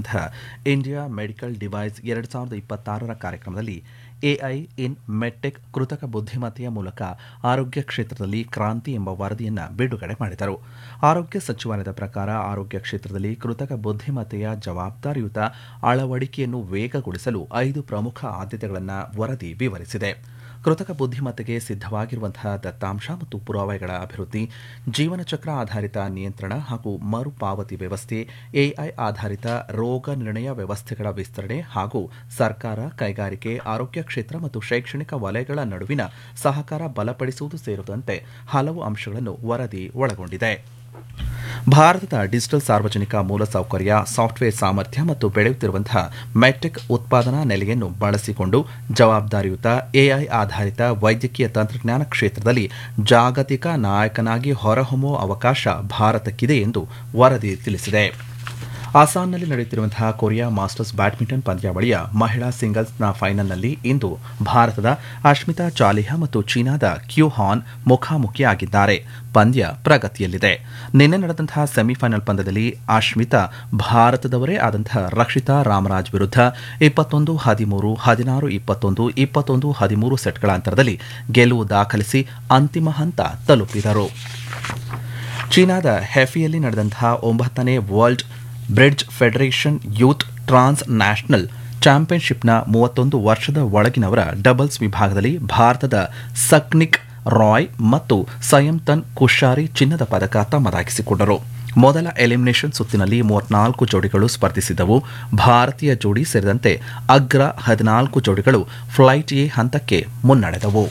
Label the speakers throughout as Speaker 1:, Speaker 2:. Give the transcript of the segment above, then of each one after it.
Speaker 1: ನಡೆಯುತ್ತಿರುವಂತಹ India medical device ಎರಡು ಸಾವಿರದ ಇಪ್ಪತ್ತಾರರ ಕಾರ್ಯಕ್ರಮದಲ್ಲಿ ಎಐ ಇನ್ ಮೆಡ್ಟೆಕ್ ಕೃತಕ ಬುದ್ಧಿಮತ್ತೆಯ ಮೂಲಕ ಆರೋಗ್ಯ ಕ್ಷೇತ್ರದಲ್ಲಿ ಕ್ರಾಂತಿ ಎಂಬ ವರದಿಯನ್ನು ಬಿಡುಗಡೆ ಮಾಡಿದರು ಆರೋಗ್ಯ ಸಚಿವಾಲಯದ ಪ್ರಕಾರ ಆರೋಗ್ಯ ಕ್ಷೇತ್ರದಲ್ಲಿ ಕೃತಕ ಬುದ್ಧಿಮತ್ತೆಯ ಜವಾಬ್ದಾರಿಯುತ ಅಳವಡಿಕೆಯನ್ನು ವೇಗಗೊಳಿಸಲು ಐದು ಪ್ರಮುಖ ಆದ್ಯತೆಗಳನ್ನು ವರದಿ ವಿವರಿಸಿದೆ ಕೃತಕ ಬುದ್ಧಿಮತ್ತೆಗೆ ಸಿದ್ಧವಾಗಿರುವಂತಹ ದತ್ತಾಂಶ ಮತ್ತು ಪುರಾವೆಗಳ ಅಭಿವೃದ್ಧಿ ಜೀವನ ಚಕ್ರ ಆಧಾರಿತ ನಿಯಂತ್ರಣ ಹಾಗೂ ಮರುಪಾವತಿ ವ್ಯವಸ್ಥೆ ಎಐ ಆಧಾರಿತ ರೋಗ ನಿರ್ಣಯ ವ್ಯವಸ್ಥೆಗಳ ವಿಸ್ತರಣೆ ಹಾಗೂ ಸರ್ಕಾರ ಕೈಗಾರಿಕೆ ಆರೋಗ್ಯ ಕ್ಷೇತ್ರ ಮತ್ತು ಶೈಕ್ಷಣಿಕ ವಲಯಗಳ ನಡುವಿನ ಸಹಕಾರ ಬಲಪಡಿಸುವುದು ಸೇರಿದಂತೆ ಹಲವು ಅಂಶಗಳನ್ನು ವರದಿ ಒಳಗೊಂಡಿದೆ ಭಾರತದ ಡಿಜಿಟಲ್ ಸಾರ್ವಜನಿಕ ಮೂಲಸೌಕರ್ಯ ಸಾಫ್ಟ್ವೇರ್ ಸಾಮರ್ಥ್ಯ ಮತ್ತು ಬೆಳೆಯುತ್ತಿರುವಂತಹ ಮೆಟ್ರಿಕ್ ಉತ್ಪಾದನಾ ನೆಲೆಯನ್ನು ಬಳಸಿಕೊಂಡು ಜವಾಬ್ದಾರಿಯುತ ಎಐ ಆಧಾರಿತ ವೈದ್ಯಕೀಯ ತಂತ್ರಜ್ಞಾನ ಕ್ಷೇತ್ರದಲ್ಲಿ ಜಾಗತಿಕ ನಾಯಕನಾಗಿ ಹೊರಹೊಮ್ಮುವ ಅವಕಾಶ ಭಾರತಕ್ಕಿದೆ ಎಂದು ವರದಿ ತಿಳಿಸಿದೆ ಅಸ್ಸಾಂನಲ್ಲಿ ನಡೆಯುತ್ತಿರುವಂತಹ ಕೊರಿಯಾ ಮಾಸ್ಟರ್ಸ್ ಬ್ಯಾಡ್ಮಿಂಟನ್ ಪಂದ್ಯಾವಳಿಯ ಮಹಿಳಾ ಸಿಂಗಲ್ಸ್ನ ಫೈನಲ್ನಲ್ಲಿ ಇಂದು ಭಾರತದ ಅಶ್ಮಿತಾ ಚಾಲಿಹಾ ಮತ್ತು ಚೀನಾದ ಕ್ಯೂ ಹಾನ್ ಮುಖಾಮುಖಿಯಾಗಿದ್ದಾರೆ ಪಂದ್ಯ ಪ್ರಗತಿಯಲ್ಲಿದೆ ನಿನ್ನೆ ನಡೆದಂತಹ ಸೆಮಿಫೈನಲ್ ಪಂದ್ಯದಲ್ಲಿ ಅಶ್ಮಿತಾ ಭಾರತದವರೇ ಆದಂತಹ ರಕ್ಷಿತಾ ರಾಮರಾಜ್ ವಿರುದ್ಧ ಇಪ್ಪತ್ತೊಂದು ಹದಿಮೂರು ಹದಿನಾರು ಇಪ್ಪತ್ತೊಂದು ಇಪ್ಪತ್ತೊಂದು ಹದಿಮೂರು ಸೆಟ್ಗಳ ಅಂತರದಲ್ಲಿ ಗೆಲುವು ದಾಖಲಿಸಿ ಅಂತಿಮ ಹಂತ ತಲುಪಿದರು ಚೀನಾದ ಹೆಫಿಯಲ್ಲಿ ನಡೆದಂತಹ ಒಂಬತ್ತನೇ world bridge federation youth transnational ಚಾಂಪಿಯನ್ಶಿಪ್ನ ಮೂವತ್ತೊಂದು ವರ್ಷದ ಒಳಗಿನವರ ಡಬಲ್ಸ್ ವಿಭಾಗದಲ್ಲಿ ಭಾರತದ ಸಕ್ನಿಕ್ ರಾಯ್ ಮತ್ತು ಸಂಯಮ್ತನ್ ಕುಶಾರಿ ಚಿನ್ನದ ಪದಕ ತಮ್ಮದಾಗಿಸಿಕೊಂಡರು ಮೊದಲ ಎಲಿಮಿನೇಷನ್ ಸುತ್ತಿನಲ್ಲಿ ಮೂವತ್ನಾಲ್ಕು ಜೋಡಿಗಳು ಸ್ಪರ್ಧಿಸಿದ್ದವು ಭಾರತೀಯ ಜೋಡಿ ಸೇರಿದಂತೆ ಅಗ್ರ ಹದಿನಾಲ್ಕು ಜೋಡಿಗಳು ಫ್ಲೈಟ್ ಎ ಹಂತಕ್ಕೆ ಮುನ್ನಡೆದವು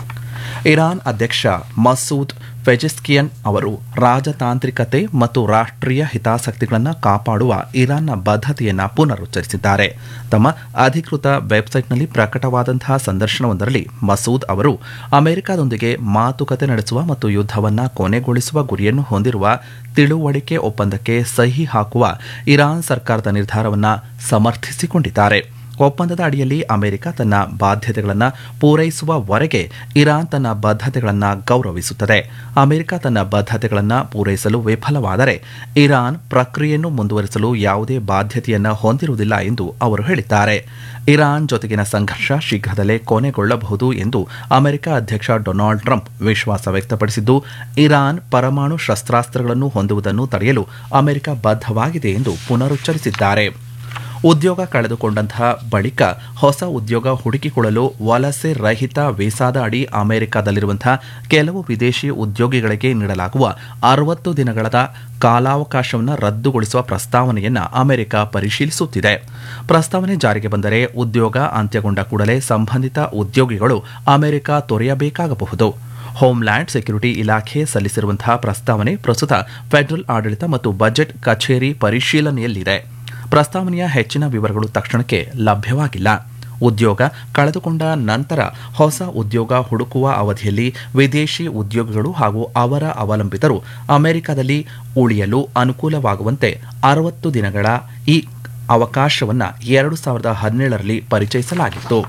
Speaker 1: ಇರಾನ್ ಅಧ್ಯಕ್ಷ ಮಸೂದ್ ಫೆಜಿಸ್ಕಿಯನ್ ಅವರು ರಾಜತಾಂತ್ರಿಕತೆ ಮತ್ತು ರಾಷ್ಟ್ರೀಯ ಹಿತಾಸಕ್ತಿಗಳನ್ನು ಕಾಪಾಡುವ ಇರಾನ್ನ ಬದ್ಧತೆಯನ್ನು ಪುನರುಚ್ಚರಿಸಿದ್ದಾರೆ ತಮ್ಮ ಅಧಿಕೃತ ವೆಬ್ಸೈಟ್ನಲ್ಲಿ ಪ್ರಕಟವಾದಂತಹ ಸಂದರ್ಶನವೊಂದರಲ್ಲಿ ಮಸೂದ್ ಅವರು ಅಮೆರಿಕದೊಂದಿಗೆ ಮಾತುಕತೆ ನಡೆಸುವ ಮತ್ತು ಯುದ್ಧವನ್ನು ಕೊನೆಗೊಳಿಸುವ ಗುರಿಯನ್ನು ಹೊಂದಿರುವ ತಿಳುವಳಿಕೆ ಒಪ್ಪಂದಕ್ಕೆ ಸಹಿ ಹಾಕುವ ಇರಾನ್ ಸರ್ಕಾರದ ನಿರ್ಧಾರವನ್ನು ಸಮರ್ಥಿಸಿಕೊಂಡಿದ್ದಾರೆ ಒಪ್ಪಂದದ ಅಡಿಯಲ್ಲಿ ಅಮೆರಿಕ ತನ್ನ ಬಾಧ್ಯತೆಗಳನ್ನು ಪೂರೈಸುವವರೆಗೆ ಇರಾನ್ ತನ್ನ ಬದ್ಧತೆಗಳನ್ನು ಗೌರವಿಸುತ್ತದೆ ಅಮೆರಿಕ ತನ್ನ ಬದ್ಧತೆಗಳನ್ನು ಪೂರೈಸಲು ವಿಫಲವಾದರೆ ಇರಾನ್ ಪ್ರಕ್ರಿಯೆಯನ್ನು ಮುಂದುವರಿಸಲು ಯಾವುದೇ ಬಾಧ್ಯತೆಯನ್ನು ಹೊಂದಿರುವುದಿಲ್ಲ ಎಂದು ಅವರು ಹೇಳಿದ್ದಾರೆ ಇರಾನ್ ಜೊತೆಗಿನ ಸಂಘರ್ಷ ಶೀಘ್ರದಲ್ಲೇ ಕೊನೆಗೊಳ್ಳಬಹುದು ಎಂದು ಅಮೆರಿಕ ಅಧ್ಯಕ್ಷ ಡೊನಾಲ್ಡ್ ಟ್ರಂಪ್ ವಿಶ್ವಾಸ ವ್ಯಕ್ತಪಡಿಸಿದ್ದು ಇರಾನ್ ಪರಮಾಣು ಶಸ್ತ್ರಾಸ್ತ್ರಗಳನ್ನು ಹೊಂದುವುದನ್ನು ತಡೆಯಲು ಅಮೆರಿಕ ಬದ್ಧವಾಗಿದೆ ಎಂದು ಪುನರುಚ್ಚರಿಸಿದ್ದಾರೆ ಉದ್ಯೋಗ ಕಳೆದುಕೊಂಡಂತಹ ಬಳಿಕ ಹೊಸ ಉದ್ಯೋಗ ಹುಡುಕಿಕೊಳ್ಳಲು ವಲಸೆ ರಹಿತ ವೀಸಾದ ಅಡಿ ಅಮೆರಿಕದಲ್ಲಿರುವಂತಹ ಕೆಲವು ವಿದೇಶಿ ಉದ್ಯೋಗಿಗಳಿಗೆ ನೀಡಲಾಗುವ ಅರವತ್ತು ದಿನಗಳ ಕಾಲಾವಕಾಶವನ್ನು ರದ್ದುಗೊಳಿಸುವ ಪ್ರಸ್ತಾವನೆಯನ್ನು ಅಮೆರಿಕ ಪರಿಶೀಲಿಸುತ್ತಿದೆ ಪ್ರಸ್ತಾವನೆ ಜಾರಿಗೆ ಬಂದರೆ ಉದ್ಯೋಗ ಅಂತ್ಯಗೊಂಡ ಕೂಡಲೇ ಸಂಬಂಧಿತ ಉದ್ಯೋಗಿಗಳು ಅಮೆರಿಕ ತೊರೆಯಬೇಕಾಗಬಹುದು ಹೋಮ್ಲ್ಯಾಂಡ್ ಸೆಕ್ಯುರಿಟಿ ಇಲಾಖೆ ಸಲ್ಲಿಸಿರುವಂತಹ ಪ್ರಸ್ತಾವನೆ ಪ್ರಸ್ತುತ ಫೆಡರಲ್ ಆಡಳಿತ ಮತ್ತು ಬಜೆಟ್ ಕಚೇರಿ ಪರಿಶೀಲನೆಯಲ್ಲಿದೆ ಪ್ರಸ್ತಾವನೆಯ ಹೆಚ್ಚಿನ ವಿವರಗಳು ತಕ್ಷಣಕ್ಕೆ ಲಭ್ಯವಾಗಿಲ್ಲ ಉದ್ಯೋಗ ಕಳೆದುಕೊಂಡ ನಂತರ ಹೊಸ ಉದ್ಯೋಗ ಹುಡುಕುವ ಅವಧಿಯಲ್ಲಿ ವಿದೇಶಿ ಉದ್ಯೋಗಿಗಳು ಹಾಗೂ ಅವರ ಅವಲಂಬಿತರು ಅಮೆರಿಕದಲ್ಲಿ ಉಳಿಯಲು ಅನುಕೂಲವಾಗುವಂತೆ ಅರವತ್ತು ದಿನಗಳ ಈ ಅವಕಾಶವನ್ನು ಎರಡು ಸಾವಿರದ ಹದಿನೇಳರಲ್ಲಿ ಪರಿಚಯಿಸಲಾಗಿತ್ತು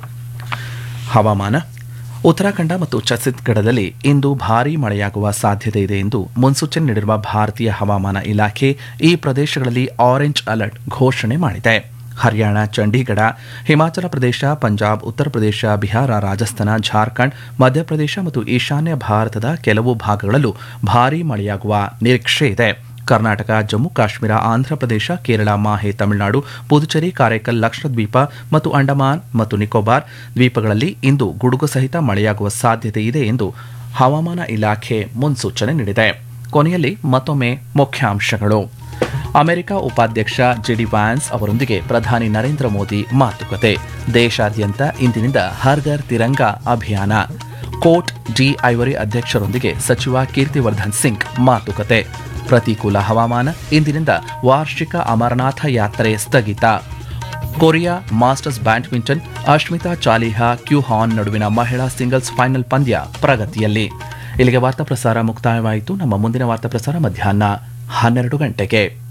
Speaker 1: ಹವಾಮಾನ ಉತ್ತರಾಖಂಡ ಮತ್ತು ಛತ್ತೀಸ್ಗಢದಲ್ಲಿ ಇಂದು ಭಾರೀ ಮಳೆಯಾಗುವ ಸಾಧ್ಯತೆ ಇದೆ ಎಂದು ಮುನ್ಸೂಚನೆ ನೀಡಿರುವ ಭಾರತೀಯ ಹವಾಮಾನ ಇಲಾಖೆ ಈ ಪ್ರದೇಶಗಳಲ್ಲಿ ಆರೆಂಜ್ ಅಲರ್ಟ್ ಘೋಷಣೆ ಮಾಡಿದೆ ಹರಿಯಾಣ ಚಂಡೀಗಢ ಹಿಮಾಚಲ ಪ್ರದೇಶ ಪಂಜಾಬ್ ಉತ್ತರ ಪ್ರದೇಶ ಬಿಹಾರ ರಾಜಸ್ಥಾನ ಜಾರ್ಖಂಡ್ ಮಧ್ಯಪ್ರದೇಶ ಮತ್ತು ಈಶಾನ್ಯ ಭಾರತದ ಕೆಲವು ಭಾಗಗಳಲ್ಲೂ ಭಾರೀ ಮಳೆಯಾಗುವ ನಿರೀಕ್ಷೆ ಇದೆ ಕರ್ನಾಟಕ ಜಮ್ಮು ಕಾಶ್ಮೀರ ಆಂಧ್ರಪ್ರದೇಶ ಕೇರಳ ಮಾಹೆ ತಮಿಳುನಾಡು ಪುದುಚೇರಿ ಕಾರೈಕಲ್ ಲಕ್ಷದ್ವೀಪ ಮತ್ತು ಅಂಡಮಾನ್ ಮತ್ತು ನಿಕೋಬಾರ್ ದ್ವೀಪಗಳಲ್ಲಿ ಇಂದು ಗುಡುಗು ಸಹಿತ ಮಳೆಯಾಗುವ ಸಾಧ್ಯತೆ ಇದೆ ಎಂದು ಹವಾಮಾನ ಇಲಾಖೆ ಮುನ್ಸೂಚನೆ ನೀಡಿದೆ ಕೊನೆಯಲ್ಲಿ ಮತ್ತೊಮ್ಮೆ ಮುಖ್ಯಾಂಶಗಳು ಅಮೆರಿಕ ಉಪಾಧ್ಯಕ್ಷ ಜೆಡಿ ವ್ಯಾನ್ಸ್ ಅವರೊಂದಿಗೆ ಪ್ರಧಾನಿ ನರೇಂದ್ರ ಮೋದಿ ಮಾತುಕತೆ ದೇಶಾದ್ಯಂತ ಇಂದಿನಿಂದ ಹರ್ ಘರ್ ತಿರಂಗ ಅಭಿಯಾನ ಕೋಟ್ ಡಿ ಐವರಿ ಅಧ್ಯಕ್ಷರೊಂದಿಗೆ ಸಚಿವ ಕೀರ್ತಿವರ್ಧನ್ ಸಿಂಗ್ ಮಾತುಕತೆ ಪ್ರತಿಕೂಲ ಹವಾಮಾನ ಇಂದಿನಿಂದ ವಾರ್ಷಿಕ ಅಮರನಾಥ ಯಾತ್ರೆ ಸ್ಥಗಿತ Korea masters badminton Ashmita Chaliha ಕ್ಯೂ ಹಾನ್ ನಡುವಿನ ಮಹಿಳಾ ಸಿಂಗಲ್ಸ್ ಫೈನಲ್ ಪಂದ್ಯ ಪ್ರಗತಿಯಲ್ಲಿ ಇಲ್ಲಿಗೆ ವಾರ್ತಾ ಪ್ರಸಾರ ಮುಕ್ತಾಯವಾಯಿತು ನಮ್ಮ ಮುಂದಿನ ವಾರ್ತಾ ಪ್ರಸಾರ ಮಧ್ಯಾಹ್ನ ಹನ್ನೆರಡು ಗಂಟೆಗೆ